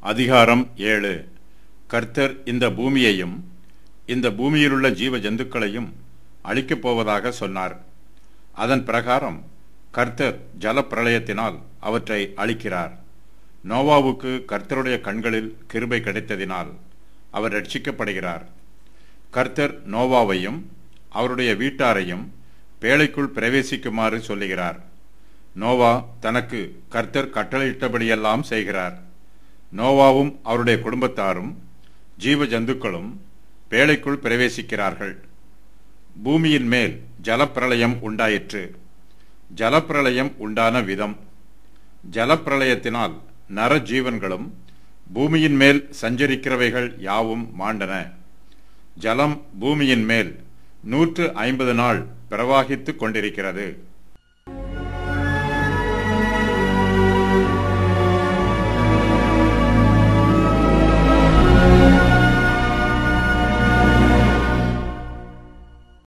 அதிகாரம் ஏழு கர்த்தர் இந்த பூமியையும் இந்த பூமியிலுள்ள ஜீவ ஜந்துக்களையும் அழிக்கப் போவதாக சொன்னார் அதன் பிரகாரம் கர்த்தர் ஜலப்பிரளயத்தினால் அவற்றை அழிக்கிறார் நோவாவுக்கு கர்த்தருடைய கண்களில் கிருபை கிடைத்ததினால் அவர் ரட்சிக்கப்படுகிறார் கர்த்தர் நோவாவையும் அவருடைய வீட்டாரையும் பேழைக்குள் பிரவேசிக்குமாறு சொல்லுகிறார் நோவா தனக்கு கர்த்தர் கட்டளையிட்டபடியெல்லாம் செய்கிறார் நோவாவும் அவருடைய குடும்பத்தாரும் ஜீவ ஜந்துக்களும் பேழைக்குள் பிரவேசிக்கிறார்கள் பூமியின் மேல் ஜலப்பிரளயம் உண்டாயிற்று ஜலப்பிரளயம் உண்டான விதம் ஜலப்பிரளயத்தினால் நர ஜீவன்களும் பூமியின் மேல் சஞ்சரிக்கிறவைகள் யாவும் மாண்டன ஜலம் பூமியின் மேல் நூற்று ஐம்பது நாள் பிரவாகித்துக் கொண்டிருக்கிறது